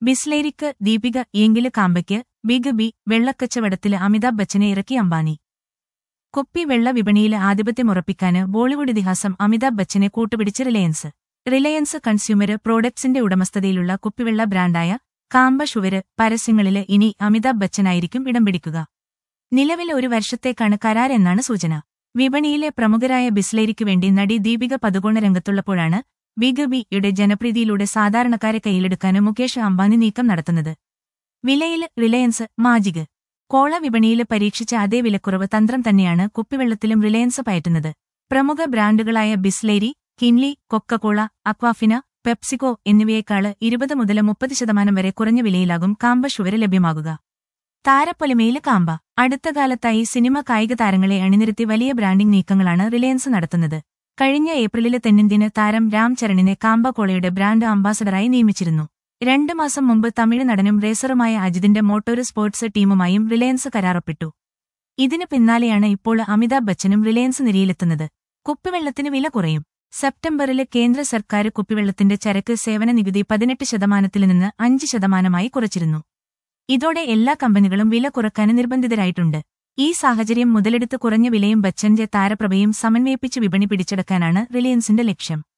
ബിസ്ലേരിക്ക് ദീപിക എങ്കില് കാമ്പയ്ക്ക് big B വെള്ളക്കച്ചവടത്തില് അമിതാഭ് ബച്ചനെ ഇറക്കി അംബാനി കുപ്പി വെള്ള വിപണിയില് ആധിപത്യമുറപ്പിക്കാന് ബോളിവുഡ് ഇതിഹാസം അമിതാഭ് ബച്ചനെ കൂട്ടുപിടിച്ച് റിലയൻസ് റിലയൻസ് കൺസ്യൂമര് പ്രോഡക്ട്സിന്റെ ഉടമസ്ഥതയിലുള്ള കുപ്പിവെള്ള ബ്രാൻഡായ കാമ്പ ഷുവര് പരസ്യങ്ങളില് ഇനി അമിതാഭ് ബച്ചനായിരിക്കും ഇടം പിടിക്കുക നിലവിൽ ഒരു വർഷത്തേക്കാണ് കരാർ എന്നാണ് സൂചന വിപണിയിലെ പ്രമുഖരായ ബിസ്ലേരിക്ക് വേണ്ടി നടി ദീപിക പതുകോണ രംഗത്തുള്ളപ്പോഴാണ് ബിഗ് ബിയുടെ ജനപ്രീതിയിലൂടെ സാധാരണക്കാരെ കയ്യിലെടുക്കാന് മുകേഷ് അംബാനി നീക്കം നടത്തുന്നത് വിലയിൽ റിലയൻസ് മാജിക് കോള വിപണിയിൽ പരീക്ഷിച്ച അതേ വിലക്കുറവ് തന്ത്രം തന്നെയാണ് കുപ്പിവെള്ളത്തിലും റിലയൻസ് പയറ്റുന്നത് പ്രമുഖ ബ്രാൻഡുകളായ Bisleri Kinley Coca Cola Aquafina PepsiCo എന്നിവയേക്കാള് ഇരുപത് മുതൽ മുപ്പത് ശതമാനം വരെ കുറഞ്ഞ വിലയിലാകും കാമ്പ ഷുവര് ലഭ്യമാകുക താരപ്പൊലിമയില് കാമ്പ അടുത്ത കാലത്തായി സിനിമ കായിക താരങ്ങളെ അണിനിരത്തി വലിയ ബ്രാൻഡിംഗ് നീക്കങ്ങളാണ് റിലയൻസ് നടത്തുന്നത് കഴിഞ്ഞ ഏപ്രിലിലെ തെന്നിന്ത്യന് താരം രാം ചരണിനെ കാമ്പ കോളയുടെ ബ്രാൻഡ് അംബാസഡറായി നിയമിച്ചിരുന്നു രണ്ടു മാസം മുമ്പ് തമിഴ് നടനും റേസറുമായ അജിതിന്റെ മോട്ടോര് സ്പോർട്സ് ടീമുമായും റിലയൻസ് കരാറപ്പെട്ടു ഇതിന് പിന്നാലെയാണ് ഇപ്പോൾ അമിതാഭ് ബച്ചനും റിലയൻസ് നിരയിലെത്തുന്നത് കുപ്പിവെള്ളത്തിന് വില കുറയും സെപ്റ്റംബറില് കേന്ദ്ര സർക്കാർ കുപ്പിവെള്ളത്തിന്റെ ചരക്ക് സേവന നികുതി പതിനെട്ട് ശതമാനത്തിൽ നിന്ന് അഞ്ച് ശതമാനമായി കുറച്ചിരുന്നു ഇതോടെ എല്ലാ കമ്പനികളും വില കുറക്കാൻ നിർബന്ധിതരായിട്ടുണ്ട് ഈ സാഹചര്യം മുതലെടുത്ത് കുറഞ്ഞ വിലയും ബച്ചന്റെ താരപ്രഭയും സമന്വയിപ്പിച്ച് വിപണി പിടിച്ചെടുക്കാനാണ് റിലയൻസിന്റെ ലക്ഷ്യം